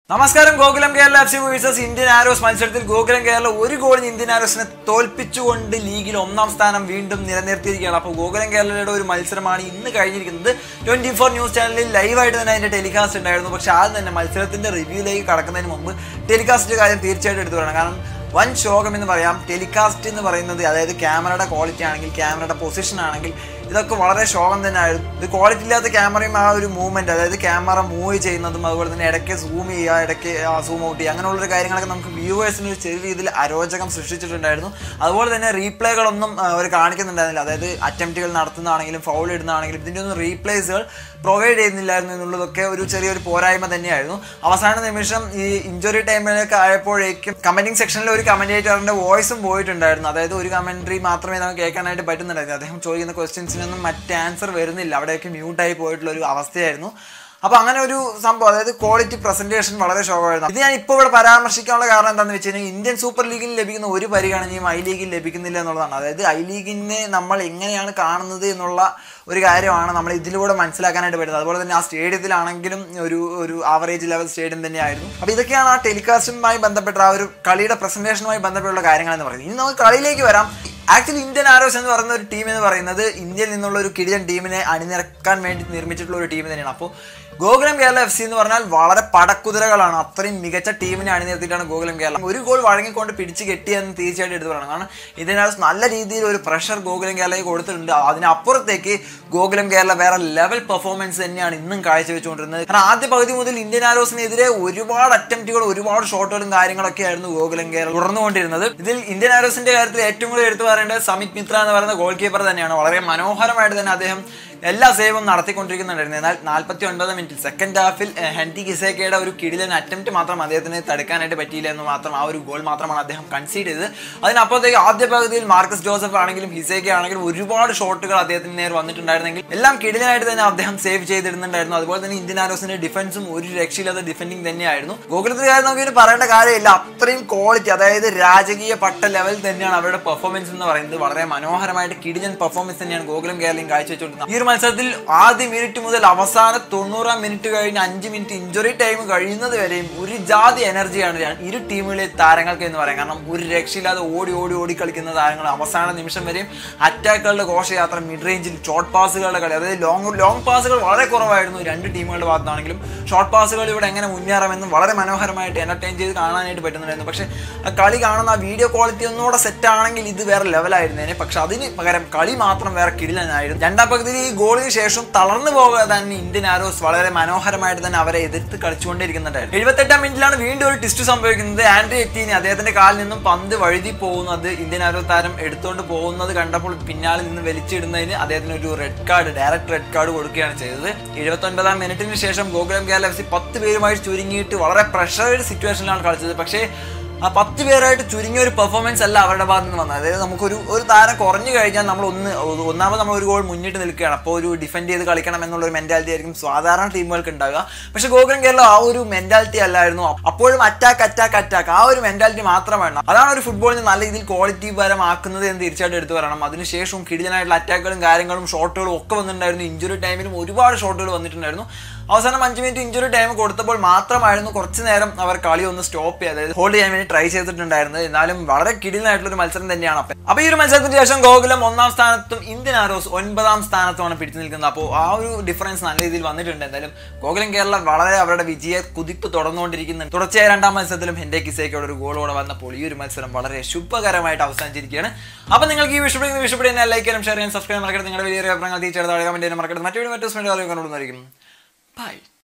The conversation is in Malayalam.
നമസ്കാരം Gokulam Kerala F C versus Indian Arrows മത്സരത്തിൽ ഗോകുലം കേരള ഒരു ഗോളിന് ഇന്ത്യൻ ആരോസിനെ തോൽപ്പിച്ചുകൊണ്ട് ലീഗിൽ ഒന്നാം സ്ഥാനം വീണ്ടും നിലനിർത്തിയിരിക്കുകയാണ് അപ്പോൾ ഗോകുലം കേരളയുടെ ഒരു മത്സരമാണ് ഇന്ന് കഴിഞ്ഞിരിക്കുന്നത് ട്വന്റി ഫോർ ന്യൂസ് ചാനലിൽ ലൈവായിട്ട് തന്നെ അതിന്റെ ടെലികാസ്റ്റ് ഉണ്ടായിരുന്നു പക്ഷേ ആദ്യം തന്നെ മത്സരത്തിന്റെ റിവ്യൂയിലേക്ക് കടക്കുന്നതിന് മുമ്പ് ടെലികാസ്റ്റ് കാര്യം തീർച്ചയായിട്ടും എടുത്തു പറയണം കാരണം വൻ ശോകം എന്ന് പറയാം ടെലികാസ്റ്റ് എന്ന് പറയുന്നത് അതായത് ക്യാമറയുടെ ക്വാളിറ്റി ആണെങ്കിൽ ക്യാമറയുടെ പൊസിഷൻ ആണെങ്കിൽ ഇതൊക്കെ വളരെ ശോകം തന്നെയായിരുന്നു ഇത് ക്വാളിറ്റി ഇല്ലാത്ത ക്യാമറയും ആ ഒരു മൂവ്മെന്റ് അതായത് ക്യാമറ മൂവ് ചെയ്യുന്നതും അതുപോലെ തന്നെ ഇടയ്ക്ക് സൂം ചെയ്യുക ഇടയ്ക്ക് സൂം ഔട്ട് ചെയ്യുക അങ്ങനെയുള്ളൊരു കാര്യങ്ങളൊക്കെ നമുക്ക് വ്യൂവേഴ്സിന് ഒരു ചെറിയ രീതിയിൽ അരോചകം സൃഷ്ടിച്ചിട്ടുണ്ടായിരുന്നു അതുപോലെ തന്നെ റീപ്ലേകളൊന്നും അവർ കാണിക്കുന്നുണ്ടായിരുന്നില്ല അതായത് അറ്റംപ്റ്റുകൾ നടത്തുന്നതാണെങ്കിലും ഫൗൾ ഇടുന്നതാണെങ്കിലും ഇതിൻ്റെ ഒന്നും റീപ്ലേസുകൾ പ്രൊവൈഡ് ചെയ്യുന്നില്ലായിരുന്നു എന്നുള്ളതൊക്കെ ഒരു ചെറിയൊരു പോരായ്മ തന്നെയായിരുന്നു അവസാന നിമിഷം ഈ ഇഞ്ചുറി ടൈമിലൊക്കെ ആയപ്പോഴേക്കും കമന്റിംഗ് സെക്ഷനിൽ ഒരു കമന്റേറ്ററിന്റെ വോയിസും പോയിട്ടുണ്ടായിരുന്നു അതായത് ഒരു കമന്ററി മാത്രമേ നമുക്ക് കേൾക്കാനായിട്ട് പറ്റുന്നുണ്ടായിരുന്നു അദ്ദേഹം ചോദിക്കുന്ന ക്വസ്റ്റ്യൻസിനൊന്നും മറ്റ് ആൻസർ വരുന്നില്ല അവിടെയൊക്കെ മ്യൂട്ടായി പോയിട്ടുള്ള ഒരു അവസ്ഥയായിരുന്നു അപ്പൊ അങ്ങനെ ഒരു സംഭവം അതായത് ക്വാളിറ്റി പ്രസന്റേഷൻ വളരെ ശോകമായിരുന്നു ഇത് ഞാൻ ഇപ്പോൾ ഇവിടെ പരാമർശിക്കാനുള്ള കാരണം എന്താണെന്ന് വെച്ച് കഴിഞ്ഞാൽ ഇന്ത്യൻ സൂപ്പർ ലീഗിൽ ലഭിക്കുന്ന ഒരു പരിഗണനയും ഐ ലീഗിൽ ലഭിക്കുന്നില്ല എന്നുള്ളതാണ് അതായത് ഐ ലീഗിനെ നമ്മൾ എങ്ങനെയാണ് കാണുന്നത് എന്നുള്ള ഒരു കാര്യമാണ് നമ്മൾ ഇതിലൂടെ മനസ്സിലാക്കാനായിട്ട് പറ്റുന്നത് അതുപോലെ തന്നെ ആ സ്റ്റേഡിയത്തിലാണെങ്കിലും ഒരു ഒരു ആവറേജ് ലെവൽ സ്റ്റേഡിയം തന്നെയായിരുന്നു അപ്പോൾ ഇതൊക്കെയാണ് ആ ടെലികാസ്റ്റുമായി ബന്ധപ്പെട്ട ആ ഒരു കളിയുടെ പ്രസന്റേഷനുമായി ബന്ധപ്പെട്ടുള്ള കാര്യങ്ങൾ എന്ന് പറയുന്നത് ഇനി നമുക്ക് കളിയിലേക്ക് വരാം ആക്ച്വലി ഇന്ത്യൻ ആരോസ് എന്ന് പറയുന്ന ഒരു ടീം എന്ന് പറയുന്നത് ഇന്ത്യയിൽ നിന്നുള്ള ഒരു കിടിലൻ ടീമിനെ അണിനിരക്കാൻ വേണ്ടി നിർമ്മിച്ചിട്ടുള്ള ഒരു ടീം തന്നെയാണ് അപ്പോൾ ഗോകുലം കേരള എഫ് സി എന്ന് പറഞ്ഞാൽ വളരെ പടക്കുതിരകളാണ് അത്രയും മികച്ച ടീമിനെ അണിനിർത്തിയിട്ടാണ് ഗോകുലം കേരളം ഒരു ഗോൾ വഴങ്ങിക്കൊണ്ട് പിടിച്ച് കെട്ടിയെന്ന് തീർച്ചയായിട്ടും എടുത്തു പറയണം കാരണം ഇന്ത്യൻ ആരോസ് നല്ല രീതിയിൽ ഒരു പ്രഷർ ഗോകുലം കേരളയ്ക്ക് കൊടുത്തിട്ടുണ്ട് അതിനപ്പുറത്തേക്ക് ഗോകുലം കേരള വേറെ ലെവൽ പെർഫോമൻസ് തന്നെയാണ് ഇന്നും കാഴ്ചവെച്ചുകൊണ്ടിരുന്നത് കാരണം ആദ്യ പകുതി മുതൽ ഇന്ത്യൻ ആരോസിനെതിരെ ഒരുപാട് അറ്റംപ്റ്റുകൾ ഒരുപാട് ഷോട്ടുകളും കാര്യങ്ങളൊക്കെ ആയിരുന്നു ഗോകുലം കേരള തുടർന്നുകൊണ്ടിരുന്നത് ഇതിൽ ഇന്ത്യൻ ആരോസിന്റെ കാര്യത്തിൽ ഏറ്റവും കൂടുതൽ എടുത്തു പറയേണ്ടത് സമിത് മിത്ര എന്ന് പറയുന്ന ഗോൾ കീപ്പർ തന്നെയാണ് വളരെ മനോഹരമായിട്ട് തന്നെ അദ്ദേഹം എല്ലാ സേവും നടത്തിക്കൊണ്ടിരിക്കുന്നുണ്ടായിരുന്നു എന്നാൽ നാൽപ്പത്തി ഒൻപത് മിനിറ്റിൽ സെക്കൻഡ് ഹാഫിൽ എഹ്, ഹെൻറി കിസേക്കയുടെ ഒരു കിടിലൻ അറ്റംപ്റ്റ് മാത്രം അദ്ദേഹത്തിന് തടുക്കാനായിട്ട് പറ്റിയില്ല എന്ന് മാത്രം ആ ഒരു ഗോൾ മാത്രമാണ് അദ്ദേഹം കൺസീഡ് ചെയ്തത് അതിനപ്പുറത്തേക്ക് ആദ്യ പകുതിയിൽ മാർക്കസ് ജോസഫ് ആണെങ്കിലും ഹിസേക്ക ആണെങ്കിലും ഒരുപാട് ഷോട്ടുകൾ അദ്ദേഹത്തിന് നേരെ വന്നിട്ടുണ്ടായിരുന്നെങ്കിൽ എല്ലാം കിടിലനായിട്ട് തന്നെ അദ്ദേഹം സേവ് ചെയ്തിരുന്നുണ്ടായിരുന്നു അതുപോലെ തന്നെ ഇന്ത്യൻ ആരോസിന്റെ ഡിഫൻസും ഒരു രക്ഷയില്ലാത്ത ഡിഫൻഡിങ് തന്നെയായിരുന്നു ഗോകുലത്തിന്റെ കാര്യം നമുക്ക് ഇനി പറയേണ്ട കാര്യമില്ല അത്രയും ക്വാളിറ്റി അതായത് രാജകീയ പട്ട ലെവൽ തന്നെയാണ് അവരുടെ പെർഫോമൻസ് എന്ന് പറയുന്നത് വളരെ മനോഹരമായിട്ട് കിടിലൻ പെർഫോമൻസ് തന്നെയാണ് ഗോകുലം കേരളയും കാഴ്ചവെച്ചുകൊണ്ടിരുന്നത് ഈ ഒരു മത്സരത്തിൽ ആദ്യ മിനിറ്റ് മുതൽ അവസാന തൊണ്ണൂറാം മിനിറ്റ് കഴിഞ്ഞ് അഞ്ച് മിനിറ്റ് ഇഞ്ചുറി ടൈം കഴിയുന്നത് വരെയും ഒരു ജാതി എനർജിയാണ് ഞാൻ ഇരു ടീമുകളിലെ താരങ്ങൾക്ക് എന്ന് പറയാം കാരണം ഒരു രക്ഷയില്ലാതെ ഓടി ഓടി ഓടി കളിക്കുന്ന താരങ്ങൾ അവസാന നിമിഷം വരെയും അറ്റാക്കുകളുടെ ഘോഷയാത്ര മിഡ് റേഞ്ചിൽ ഷോർട്ട് പാസുകളുടെ കളി അതായത് ലോങ് ലോങ് പാസുകൾ വളരെ കുറവായിരുന്നു രണ്ട് ടീമുകളുടെ ഭാഗത്താണെങ്കിലും ഷോർട്ട് പാസുകൾ ഇവിടെ എങ്ങനെ മുന്നേറാമെന്നും വളരെ മനോഹരമായിട്ട് എന്റർടൈൻ ചെയ്ത് കാണാനായിട്ട് പറ്റുന്നുണ്ടായിരുന്നു പക്ഷേ ആ കളി കാണുന്ന ആ വീഡിയോ ക്വാളിറ്റി ഒന്നുകൂടെ സെറ്റ് ആണെങ്കിൽ ഇത് വേറെ ലെവലായിരുന്നേനെ പക്ഷെ അതിന് പകരം കളി മാത്രം വേറെ കിടിലനായിരുന്നു രണ്ടാം പകുതിയിൽ ഈ ഗോളിന് ശേഷം തളർന്നു പോകാതെ തന്നെ ഇന്ത്യൻ ആരോസ് വളരെ മനോഹരമായിട്ട് തന്നെ അവരെ എതിർത്ത് കളിച്ചുകൊണ്ടിരിക്കുന്നുണ്ടായിരുന്നു എഴുപത്തെട്ടാം മിനിറ്റിലാണ് വീണ്ടും ഒരു ടിസ്റ്റ് സംഭവിക്കുന്നത് ആൻഡ്രി എറ്റീനി അദ്ദേഹത്തിന്റെ കാലിൽ നിന്നും പന്ത് വഴുതി പോകുന്നത് ഇന്ത്യൻ ആരോസ് താരം എടുത്തുകൊണ്ട് പോകുന്നത് കണ്ടപ്പോൾ പിന്നാലെ നിന്ന് വലിച്ചിടുന്നതിന് അദ്ദേഹത്തിന് ഒരു red card direct red card കൊടുക്കുകയാണ് ചെയ്തത് എഴുപത്തി ഒൻപതാം മിനിറ്റിന് ശേഷം ഗോകുലം കേരള എഫ് സി പത്ത് പേരുമായി ചുരുങ്ങിയിട്ട് വളരെ പ്രഷറേഡ് സിറ്റുവേഷനിലാണ് കളിച്ചത് പക്ഷേ ആ പത്ത് പേരായിട്ട് ചുരുങ്ങിയ ഒരു പെർഫോമൻസ് അല്ല അവരുടെ ഭാഗത്ത് നിന്ന് വന്നത് അതായത് നമുക്കൊരു ഒരു താരം കുറഞ്ഞു കഴിഞ്ഞാൽ നമ്മൾ ഒന്ന് ഒന്നാമത് നമ്മൾ ഒരു ഗോൾ മുന്നിട്ട് നിൽക്കുകയാണ് അപ്പോൾ ഒരു ഡിഫെൻഡ് ചെയ്ത് കളിക്കണം എന്നുള്ള ഒരു മെന്റാലിറ്റി ആയിരിക്കും സാധാരണ ടീമുകൾക്ക് ഉണ്ടാകുക പക്ഷേ ഗോകുലം കേരളം ആ ഒരു മെന്റാലിറ്റി അല്ലായിരുന്നു അപ്പോഴും അറ്റാക്ക് അറ്റാക്ക് അറ്റാക്ക് ആ ഒരു മെന്റാലിറ്റി മാത്രമാണ് അതാണ് ഒരു ഫുട്ബോളിന് നല്ല രീതിയിൽ ക്വാളിറ്റി പരമാക്കുന്നത് എന്ന് തീർച്ചയായിട്ടും എടുത്തു പറയണം അതിനുശേഷവും കിടിലനായിട്ടുള്ള അറ്റാക്കുകളും കാര്യങ്ങളും ഷോട്ടുകളും ഒക്കെ വന്നിട്ടുണ്ടായിരുന്നു ഇഞ്ചുറി ടൈമിലും ഒരുപാട് ഷോട്ടുകൾ വന്നിട്ടുണ്ടായിരുന്നു അവസാനം അഞ്ച് മിനിറ്റ് ഇഞ്ചുറി ടൈം കൊടുത്തപ്പോൾ മാത്രമായിരുന്നു കുറച്ച് നേരം അവർ കളി ഒന്ന് സ്റ്റോപ്പ് ചെയ്ത് അതായത് ഹോൾഡ് ചെയ്യാൻ വേണ്ടി ട്രൈ ചെയ്തിട്ടുണ്ടായിരുന്നത് എന്നാലും വളരെ കിടിലനായിട്ടുള്ള ഒരു മത്സരം തന്നെയാണ് അപ്പം അപ്പോൾ ഈ ഒരു മത്സരത്തിന് ശേഷം ഗോകുലം ഒന്നാം സ്ഥാനത്തും ഇന്ത്യൻ ആരോസ് ഒൻപതാം സ്ഥാനത്തുമാണ് പിടിച്ചു നിൽക്കുന്നത് അപ്പോൾ ആ ഒരു ഡിഫറൻസ് നല്ല രീതിയിൽ വന്നിട്ടുണ്ട് എന്തായാലും ഗോകുലം കേരളം വളരെ അവരുടെ വിജയ കുതിപ്പ് തുടർന്നുകൊണ്ടിരിക്കുന്നുണ്ട് തുടർച്ചയായ രണ്ടാം മത്സരത്തിലും ഹെൻഡെ കിസേക്കോട് ഒരു ഗോളോടെ വന്നപ്പോൾ ഈ ഒരു മത്സരം വളരെ ശുഭകരമായിട്ട് അവസാനിച്ചിരിക്കുകയാണ് അപ്പോൾ നിങ്ങൾക്ക് ഈ വിഷയപ്പെടുന്ന വിഷയപ്പെടുന്ന ലൈക്ക് ചെയ്യാനും ഷെയർ ചെയ്യാൻ സബ്സ്ക്രൈബ് മറക്കരുത് നിങ്ങളുടെ വലിയ അഭിപ്രായങ്ങൾ തീർച്ചയായിട്ടും കമന്റ് ചെയ്യാൻ മറക്കരുത് മറ്റൊരു മറ്റു സ്മെന്റ് അറിയിക്കൊണ്ടുവന്നായിരിക്കും ബൈ